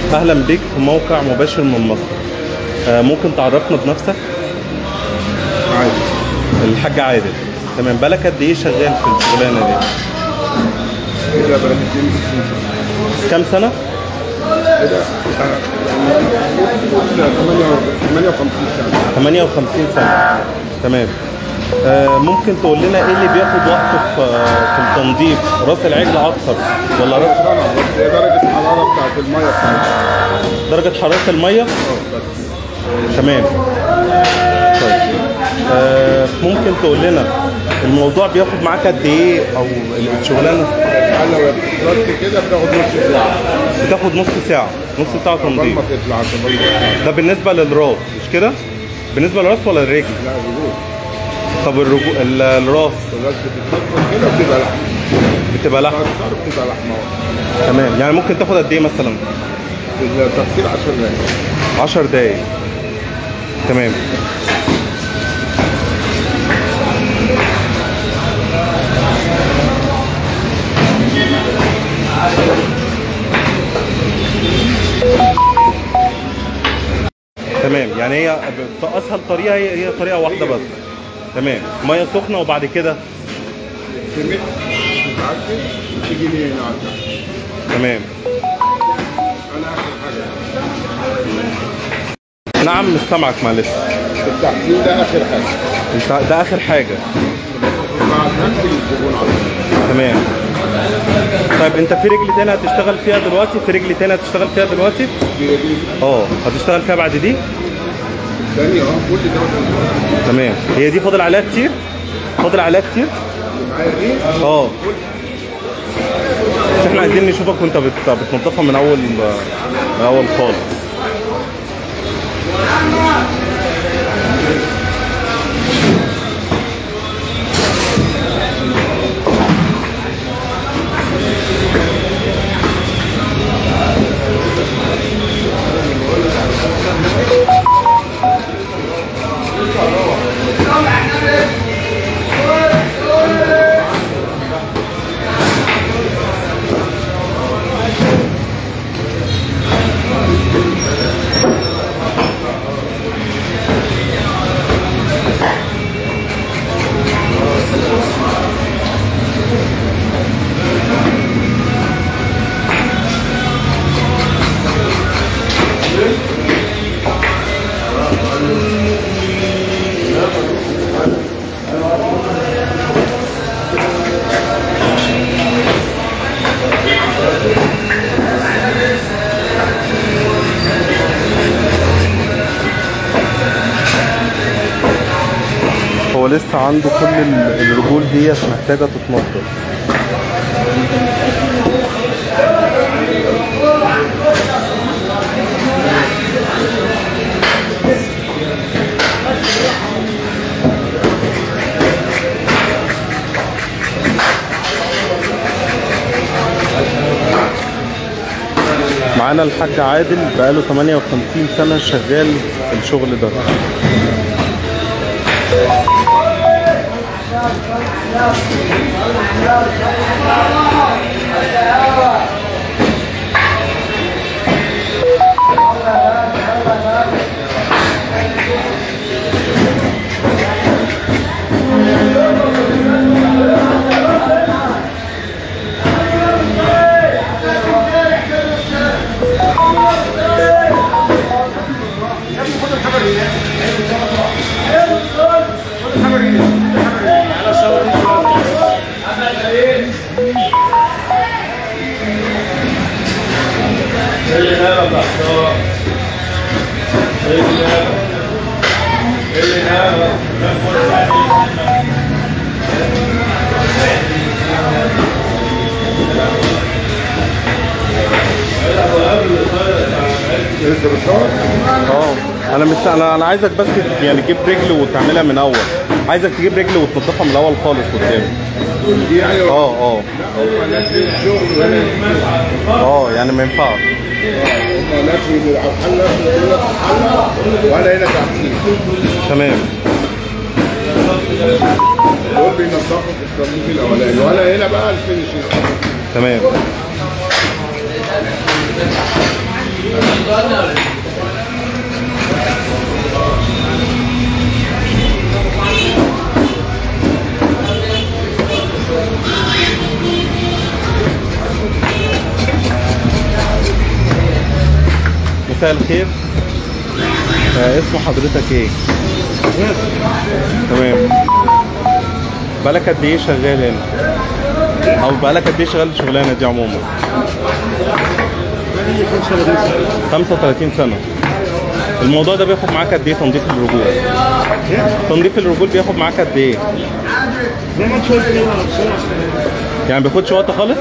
اهلا بيك في موقع مباشر من مصر آه، ممكن تعرفنا بنفسك عادي الحاج عادل تمام بالك قد ايه شغال في الشغلانه دي كده بلدتين كام سنه كده سنة 58 سنة 58 سنه تمام آه، ممكن تقول لنا ايه اللي بياخد وقت في في التنظيف راس العجل اكتر ولا راس سنة بس هي درجة الحرارة بتاعت المية بتاعتها درجه حراره الميه اه بس تمام طيب آه، ممكن تقول لنا الموضوع بياخد معاك قد ايه او الشغلانه الحلة وهي بتترد كده بتاخد نص ساعة بتاخد نص ساعه نص ساعه قبل تنظيف ما تطلع عشان ما تطلع. ده بالنسبه للراس مش كده بالنسبه للراس ولا الرجل لا رجول طب الرجو... ال- الراس الراس بتتفضل كده بتبقى لحمة بتبقى لحم الأكثر بتبقى لحمة تمام يعني ممكن تاخد قد ايه مثلا التفصيل 10 دقايق 10 دقايق تمام تمام يعني هي ب- اسهل طريقه هي هي طريقه واحده بس تمام ميه سخنه وبعد كده تمت تتعدل تيجي لي هنا على التحت. تمام أنا آخر حاجة نعم مش سامعك معلش التحسين ده آخر حاجة انت ده اخر حاجه بعد نفس الزبون على طول. تمام طيب انت في رجل تاني هتشتغل فيها دلوقتي في رجل تاني هتشتغل فيها دلوقتي دي دي اه هتشتغل فيها بعد دي ثانية اه كل ده وده. تمام هي دي فاضل عليها كتير فاضل عليها كتير اللي معايا دي اه بس احنا عايزين نشوفك وانت بت- بتنضفها من اول من اول خالص هو لسه عنده كل ال- الرجول ديت محتاجه تتنضف معانا الحاج عادل بقاله 58 سنة شغال في الشغل ده لسه بتصور اه انا مش انا انا عايزك بس يعني تجيب رجل وتعملها من اول عايزك تجيب رجل وتنضفها من الاول خالص قدام دي يعني اه اه هم ناس الشغل وهنا اه يعني ما ينفعش هم ناس اللي على الحلة ودول في الحلة وانا هنا تحتيه تمام دول بينضفوا في التنظيف الاولاني وانا هنا بقى الفينشنج تمام مساء الخير آه اسم حضرتك ايه؟ تمام بقالك قد ايه شغال هنا؟ او بقالك قد ايه شغال الشغلانه دي عموما؟ 35 سنه الموضوع ده بياخد معاك قد ايه تنظيف الرجول؟ تنظيف الرجول بياخد معاك قد ايه؟ زي ما انت شايف كده بسرعه يعني ما بياخدش وقت خالص؟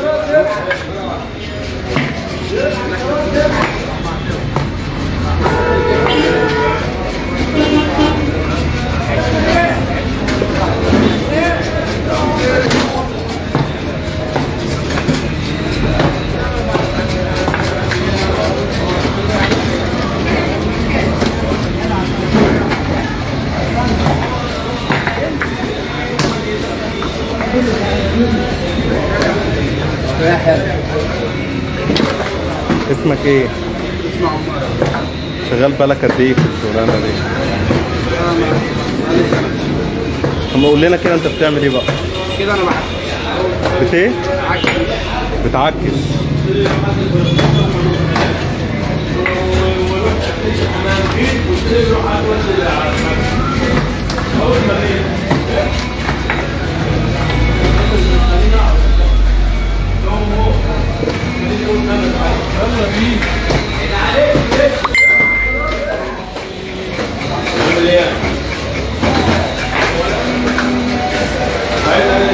اسمك ايه؟ شغال بالك قد ايه في الشغلانه دي؟ طب ما قول لنا كده انت بتعمل ايه بقى؟ كده انا معاك بت ايه؟ بتعكس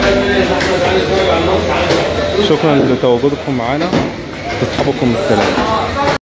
شكرا لتواجدكم معنا تصحبكم السلام